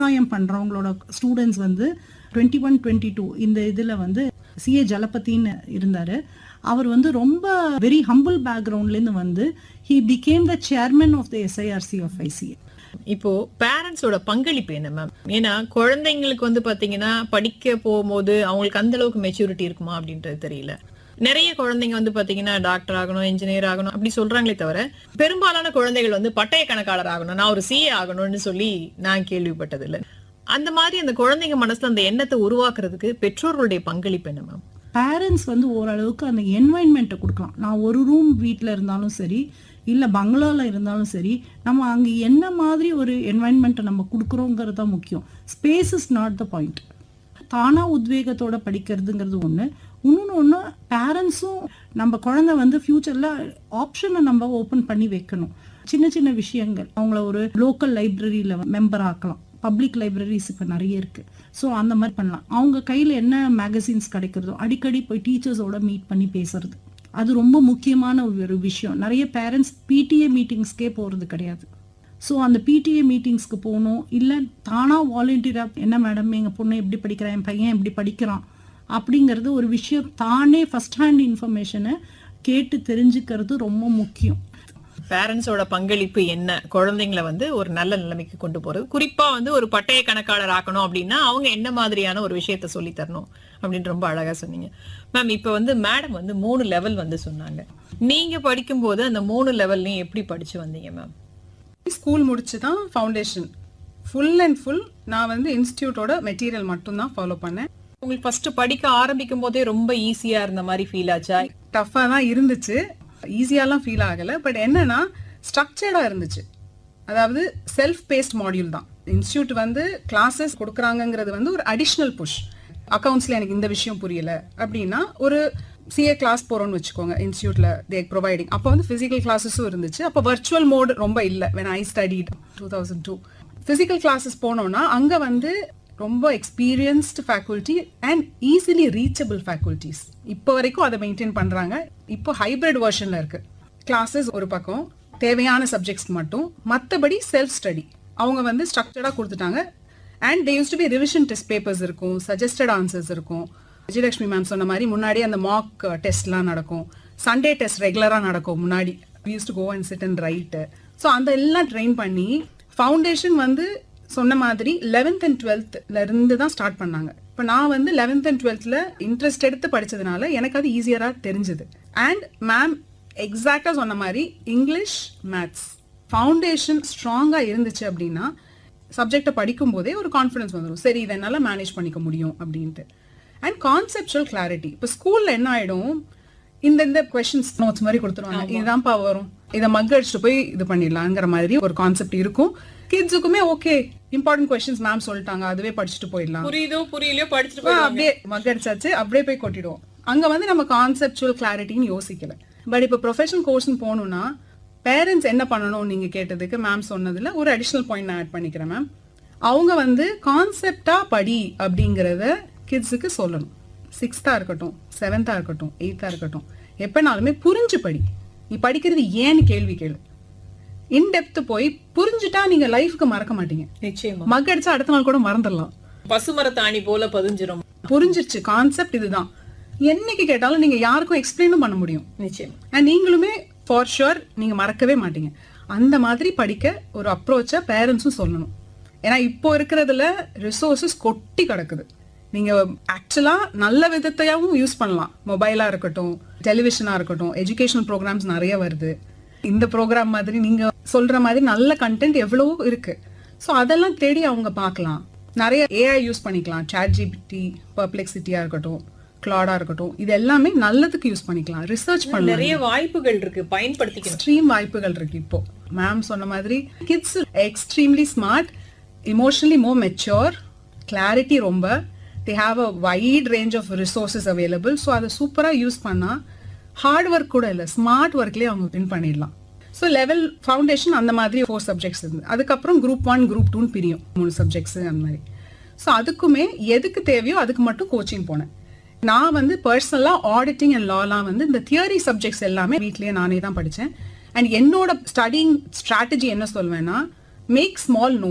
விவசாயம் பண்றவங்களோட ஸ்டூடெண்ட்ஸ் வந்து டுவெண்ட்டி ஒன் டுவெண்ட்டி டூ இந்த இதுல வந்து சிஏ ஜலபதின்னு இருந்தாரு அவர் வந்து ரொம்ப வெரி ஹம்பிள் பேக்ரவுண்ட்லேருந்து வந்து he became the chairman of the SIRC of ICA இப்போ பேரண்ட்ஸோட பங்களிப்பு என்ன மேம் ஏன்னா குழந்தைங்களுக்கு வந்து பாத்தீங்கன்னா படிக்க போகும்போது அவங்களுக்கு அந்த அளவுக்கு மெச்சூரிட்டி இருக்குமா அப்படின்றது தெரியல நிறைய குழந்தைங்க வந்து பாத்தீங்கன்னா டாக்டர் ஆகணும் இன்ஜினியர் ஆகணும் அப்படி சொல்றாங்களே தவிர பெரும்பாலான குழந்தைகள் வந்து பட்டய கணக்காளர் ஆகணும் நான் ஒரு சிஏ ஆகணும்னு சொல்லி நான் கேள்விப்பட்டது இல்ல அந்த மாதிரி அந்த குழந்தைங்க மனசுல அந்த எண்ணத்தை உருவாக்குறதுக்கு பெற்றோர்களுடைய பங்களிப்பு என்ன மேம் பேரண்ட்ஸ் வந்து ஓரளவுக்கு அந்த என்வாயன்மெண்ட்டை கொடுக்கலாம் நான் ஒரு ரூம் வீட்டில் இருந்தாலும் சரி இல்லை பங்களாவில் இருந்தாலும் சரி நம்ம அங்கே என்ன மாதிரி ஒரு என்வாயன்மெண்ட்டை நம்ம கொடுக்குறோங்கிறது தான் முக்கியம் space is not the point தானா உத்வேகத்தோட படிக்கிறதுங்கிறது ஒன்று இன்னொன்று ஒன்று பேரண்ட்ஸும் நம்ம குழந்தை வந்து ஃப்யூச்சரில் ஆப்ஷனை நம்ம ஓப்பன் பண்ணி வைக்கணும் சின்ன சின்ன விஷயங்கள் அவங்கள ஒரு லோக்கல் லைப்ரரியில் மெம்பர் ஆக்கலாம் பப்ளிக் லைப்ரரிஸ் இப்போ நிறைய இருக்கு ஸோ அந்த மாதிரி பண்ணலாம் அவங்க கையில் என்ன மேகசின்ஸ் கிடைக்கிறதோ அடிக்கடி போய் டீச்சர்ஸோட மீட் பண்ணி பேசுறது அது ரொம்ப முக்கியமான ஒரு விஷயம் நிறைய பேரண்ட்ஸ் பிடிஏ மீட்டிங்ஸ்க்கே போகிறது கிடையாது ஸோ அந்த பிடிஏ மீட்டிங்ஸ்க்கு போகணும் இல்லை தானாக வாலண்டியராக என்ன மேடம் எங்கள் பொண்ணு எப்படி படிக்கிறான் என் பையன் எப்படி படிக்கிறான் அப்படிங்கிறது ஒரு விஷயம் தானே ஃபர்ஸ்ட் ஹேண்ட் இன்ஃபர்மேஷனை கேட்டு தெரிஞ்சுக்கிறது ரொம்ப முக்கியம் பேரண்ட்ஸோட பங்களிப்பு என்ன குழந்தைங்களை வந்து ஒரு நல்ல நிலைமைக்கு கொண்டு போறது குறிப்பா வந்து ஒரு பட்டய கணக்காளர் ஆக்கணும் அப்படின்னா அவங்க என்ன மாதிரியான ஒரு விஷயத்த சொல்லி தரணும் அப்படின்னு ரொம்ப அழகா சொன்னீங்க மேம் இப்ப வந்து மேடம் வந்து மூணு லெவல் வந்து சொன்னாங்க நீங்க படிக்கும்போது அந்த மூணு லெவல்லையும் எப்படி படிச்சு வந்தீங்க மேம் ஸ்கூல் முடிச்சு தான் ஃபவுண்டேஷன் ஃபுல் அண்ட் ஃபுல் நான் வந்து இன்ஸ்டியூட்டோட மெட்டீரியல் மட்டும்தான் ஃபாலோ பண்ணேன் உங்களுக்கு ஃபர்ஸ்ட் படிக்க ஆரம்பிக்கும் போதே ரொம்ப ஈஸியா இருந்த மாதிரி ஃபீல் ஆச்சா டஃப்பாக தான் இருந்துச்சு ஈஸியாலாம் ஃபீல் ஆகலை பட் என்னன்னா ஸ்ட்ரக்சர்டாக இருந்துச்சு அதாவது செல்ஃப் பேஸ்ட் மாடியூல் தான் இன்ஸ்டியூட் வந்து கிளாஸஸ் கொடுக்குறாங்கங்கிறது வந்து ஒரு அடிஷ்னல் புஷ் அக்கௌண்ட்ஸில் எனக்கு இந்த விஷயம் புரியல அப்படின்னா ஒரு சிஏ கிளாஸ் போகிறோம்னு வச்சுக்கோங்க இன்ஸ்டியூட்டில் தே ப்ரொவைடிங் அப்போ வந்து ஃபிசிக்கல் கிளாஸஸும் இருந்துச்சு அப்போ வர்ச்சுவல் மோட் ரொம்ப இல்லை when I studied two thousand two physical classes போனோம்னா அங்கே வந்து ரொம்ப experienced faculty and easily reachable faculties இப்போ வரைக்கும் அதை மெயின்டைன் பண்ணுறாங்க இப்போ ஹைப்ரிட் வெர்ஷனில் இருக்கு கிளாஸஸ் ஒரு பக்கம் தேவையான சப்ஜெக்ட்ஸ் மட்டும் மற்றபடி செல்ஃப் ஸ்டடி அவங்க வந்து ஸ்ட்ரக்சர்டாக கொடுத்துட்டாங்க and they use to be revision test papers இருக்கும் சஜஸ்டட் ஆன்சர்ஸ் இருக்கும் விஜயலட்சுமி மேம் சொன்ன மாதிரி முன்னாடி அந்த மாக் டெஸ்ட்லாம் நடக்கும் சண்டே டெஸ்ட் ரெகுலராக நடக்கும் முன்னாடி use to go and sit and write so அந்த எல்லாம் ட்ரெயின் பண்ணி ஃபவுண்டேஷன் வந்து சொன்ன மாதிரி லெவன்த் அண்ட் டுவெல்த்ல இருந்து தான் ஸ்டார்ட் பண்ணாங்க இப்போ நான் வந்து லெவன்த் அண்ட் டுவெல்த்ல இன்ட்ரெஸ்ட் எடுத்து படிச்சதுனால எனக்கு அது ஈஸியராக தெரிஞ்சுது அண்ட் மேம் எக்ஸாக்டாக சொன்ன மாதிரி இங்கிலீஷ் மேத்ஸ் ஃபவுண்டேஷன் ஸ்ட்ராங்காக இருந்துச்சு அப்படின்னா சப்ஜெக்டை படிக்கும் போதே ஒரு கான்ஃபிடன்ஸ் வந்துடும் சரி இதை என்னால் மேனேஜ் பண்ணிக்க முடியும் அப்படின்ட்டு அண்ட் கான்செப்சுவல் கிளாரிட்டி இப்போ ஸ்கூலில் என்ன ஆகிடும் இந்த இந்த கொஷின்ஸ் நோட்ஸ் மாதிரி கொடுத்துருவாங்க இதுதான்ப்பா வரும் இதை மக் அடிச்சுட்டு போய் இது பண்ணிடலாங்கிற மாதிரி ஒரு கான்செப்ட் இருக்கும் கிட்ஸுக்குமே ஓகே இம்பார்ட்டன்ட் கொஸ்டின்ஸ் மேம் சொல்லிட்டாங்க அதுவே படிச்சுட்டு போயிடலாம் புரியுதோ புரியலையோ படிச்சுட்டு ஆ, அப்படியே மக் அடிச்சாச்சு அப்படியே போய் கொட்டிடுவோம் அங்க வந்து நம்ம கான்செப்சுவல் கிளாரிட்டின்னு யோசிக்கல பட் இப்போ ப்ரொஃபஷனல் கோர்ஸ்னு போகணும்னா பேரண்ட்ஸ் என்ன பண்ணணும் நீங்க கேட்டதுக்கு மேம் சொன்னதுல ஒரு அடிஷ்னல் பாயிண்ட் நான் ஆட் பண்ணிக்கிறேன் மேம் அவங்க வந்து கான்செப்டா படி அப்படிங்கிறத கிட்ஸுக்கு சொல்லணும் சிக்ஸ்த்தா இருக்கட்டும் செவன்த்தா இருக்கட்டும் எயித்தா இருக்கட்டும் எப்பனாலுமே புரிஞ்சு படி நீ படிக்கிறது ஏன்னு கேள்வி கேளு இன்டெப்த் போய் புரிஞ்சுட்டா நீங்க லைஃப்க்கு மறக்க மாட்டீங்க நிச்சயமா மக் அடிச்சா அடுத்த நாள் கூட மறந்துடலாம் பசுமரத்தாணி போல பதிஞ்சிரும் புரிஞ்சிருச்சு கான்செப்ட் இதுதான் என்னைக்கு கேட்டாலும் நீங்க யாருக்கும் எக்ஸ்பிளைனும் பண்ண முடியும் நிச்சயமா அண்ட் நீங்களுமே ஃபார் ஷுர் நீங்க மறக்கவே மாட்டீங்க அந்த மாதிரி படிக்க ஒரு அப்ரோச்சை பேரண்ட்ஸும் சொல்லணும் ஏன்னா இப்போ இருக்கிறதுல ரிசோர்சஸ் கொட்டி கிடக்குது நீங்க ஆக்சுவலா நல்ல விதத்தையாவும் யூஸ் பண்ணலாம் மொபைலா இருக்கட்டும் டெலிவிஷனா இருக்கட்டும் எஜுகேஷனல் ப்ரோக்ராம்ஸ் நிறைய வருது இந்த ப்ரோக்ராம் மாதிரி நீங்க சொல்ற மாதிரி நல்ல கண்டென்ட் எவ்வளவோ இருக்கு ஸோ அதெல்லாம் தேடி அவங்க பார்க்கலாம் நிறைய ஏஐ யூஸ் பண்ணிக்கலாம் சாட் ஜிபிடி பர்ப்ளெக்சிட்டியா இருக்கட்டும் கிளாடா இருக்கட்டும் இது எல்லாமே நல்லதுக்கு யூஸ் பண்ணிக்கலாம் ரிசர்ச் பண்ணலாம் நிறைய வாய்ப்புகள் இருக்கு பயன்படுத்திக்கணும் எக்ஸ்ட்ரீம் வாய்ப்புகள் இருக்கு இப்போ மேம் சொன்ன மாதிரி kids extremely smart emotionally more mature clarity ரொம்ப they have a wide range of resources available so அதை சூப்பராக யூஸ் பண்ணால் ஹார்ட் ஒர்க் கூட இல்லை ஸ்மார்ட் ஒர்க்லேயே அவங்க வின் பண்ணிடலாம் ஸோ லெவல் ஃபவுண்டேஷன் அந்த மாதிரி ஃபோர் சப்ஜெக்ட்ஸ் இருந்து அதுக்கப்புறம் குரூப் ஒன் குரூப் டூன்னு பிரியும் மூணு சப்ஜெக்ட்ஸ் அந்த மாதிரி ஸோ அதுக்குமே எதுக்கு தேவையோ அதுக்கு மட்டும் கோச்சிங் போனேன் நான் வந்து பர்சனலாக ஆடிட்டிங் அண்ட் லாலாம் வந்து இந்த தியரி சப்ஜெக்ட்ஸ் எல்லாமே வீட்லயே நானே தான் படித்தேன் அண்ட் என்னோட ஸ்டடிங் ஸ்ட்ராட்டஜி என்ன சொல்வேன்னா மேக் ஸ்மால் நோட்ஸ்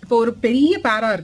இப்போ ஒரு பெரிய பேரா